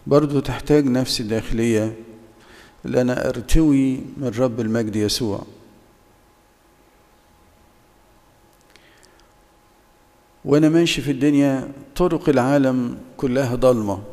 برضو تحتاج نفسي الداخلية اللي أنا أرتوي من رب المجد يسوع وأنا ماشي في الدنيا طرق العالم كلها ضلمة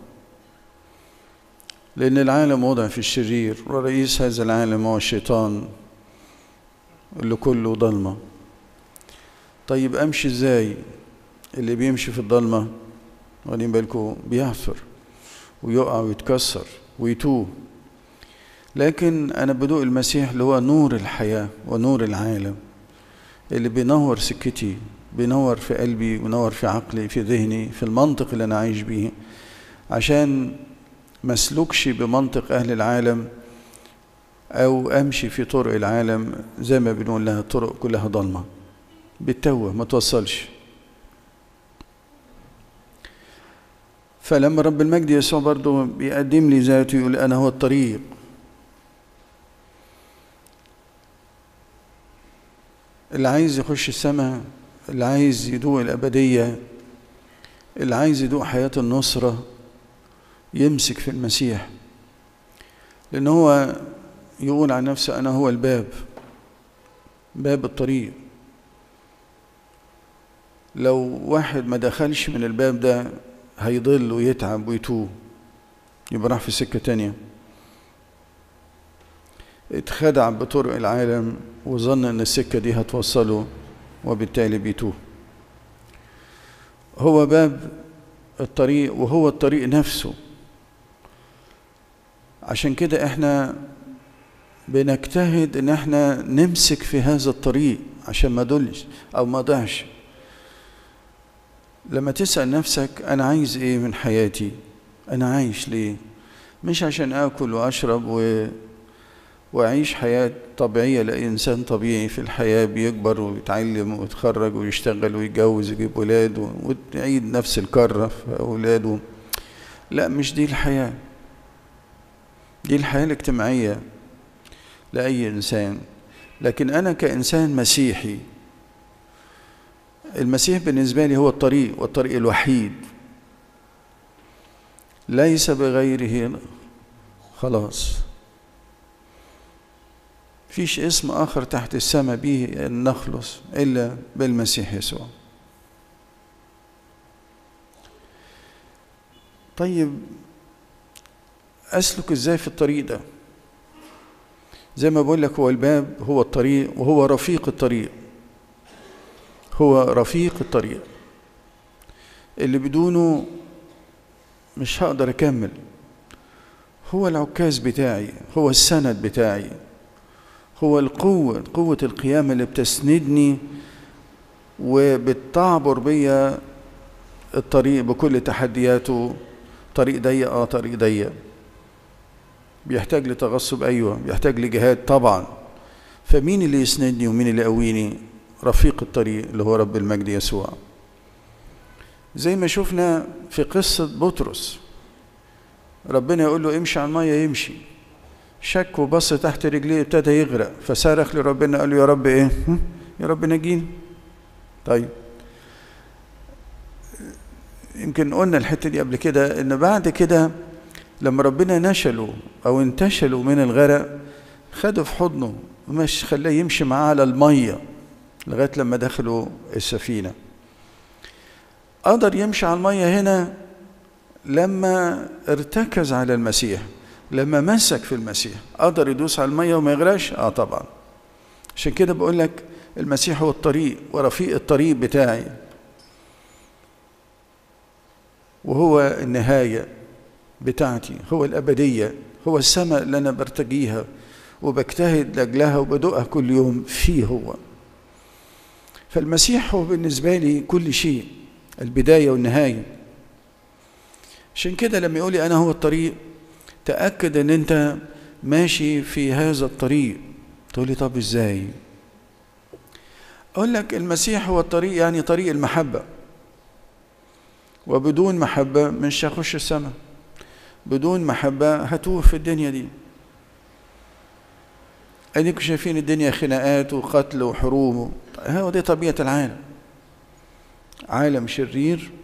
لأن العالم وضع في الشرير ورئيس هذا العالم هو الشيطان اللي كله ضلمة طيب أمشي إزاي اللي بيمشي في الضلمة واخدين بالكم بيعثر ويقع ويتكسر ويتوه لكن أنا بدوق المسيح اللي هو نور الحياة ونور العالم اللي بينور سكتي بينور في قلبي بينور في عقلي في ذهني في المنطق اللي أنا عايش بيه عشان مسلوكش بمنطق أهل العالم أو أمشي في طرق العالم زي ما بنقول لها الطرق كلها ضلمة بتتوه ما توصلش فلما رب المجد يسوع برضه بيقدم لي ذاته يقول أنا هو الطريق اللي عايز يخش السماء اللي عايز يدوق الأبدية اللي عايز يدوق حياة النصرة يمسك في المسيح لأن هو يقول عن نفسه أنا هو الباب باب الطريق لو واحد ما دخلش من الباب ده هيضل ويتعب ويتوه يبقى راح في سكة تانية اتخدع بطرق العالم وظن ان السكة دي هتوصله وبالتالي بيتوه هو باب الطريق وهو الطريق نفسه عشان كده احنا بنجتهد ان احنا نمسك في هذا الطريق عشان ما دلش او ما ضعش لما تسأل نفسك أنا عايز إيه من حياتي أنا عايش ليه مش عشان آكل وأشرب و... وأعيش حياة طبيعية لإنسان طبيعي في الحياة بيكبر ويتعلم ويتخرج ويشتغل ويتجوز ويجيب ولاده ويعيد نفس الكرة في أولاده لا مش دي الحياة دي الحياة الاجتماعية لأي إنسان لكن أنا كإنسان مسيحي المسيح بالنسبة لي هو الطريق والطريق الوحيد ليس بغيره خلاص فيش اسم آخر تحت السماء به أن نخلص إلا بالمسيح يسوع طيب أسلك إزاي في الطريق ده زي ما بقول لك هو الباب هو الطريق وهو رفيق الطريق هو رفيق الطريق اللي بدونه مش هقدر اكمل هو العكاز بتاعي هو السند بتاعي هو القوة قوة القيامة اللي بتسندني وبتعبر بيا الطريق بكل تحدياته طريق ضيق اه طريق ضيق بيحتاج لتغصب ايوه بيحتاج لجهاد طبعا فمين اللي يسندني ومين اللي يقويني رفيق الطريق اللي هو رب المجد يسوع زي ما شفنا في قصة بطرس ربنا يقول له امشي على المية يمشي شك وبص تحت رجليه ابتدى يغرق فصرخ لربنا قال له يا رب ايه يا رب نجيني طيب يمكن قلنا الحتة دي قبل كده ان بعد كده لما ربنا نشله او انتشلوا من الغرق خده في حضنه ومش خلاه يمشي معاه على الميه لغايه لما دخلوا السفينه قدر يمشي على الميه هنا لما ارتكز على المسيح لما مسك في المسيح قدر يدوس على الميه وما يغرقش اه طبعا عشان كده بقول لك المسيح هو الطريق ورفيق الطريق بتاعي وهو النهايه بتاعتي هو الابديه هو السماء اللي انا برتجيها وبجتهد لاجلها وبدوقها كل يوم فيه هو فالمسيح هو بالنسبة لي كل شيء البداية والنهاية عشان كده لما يقولي أنا هو الطريق تأكد أن أنت ماشي في هذا الطريق تقولي طب إزاي أقول لك المسيح هو الطريق يعني طريق المحبة وبدون محبة مش هخش السماء بدون محبة هتوه في الدنيا دي اديكم شايفين الدنيا خناقات وقتل وحروب هو دي طبيعة العالم عالم شرير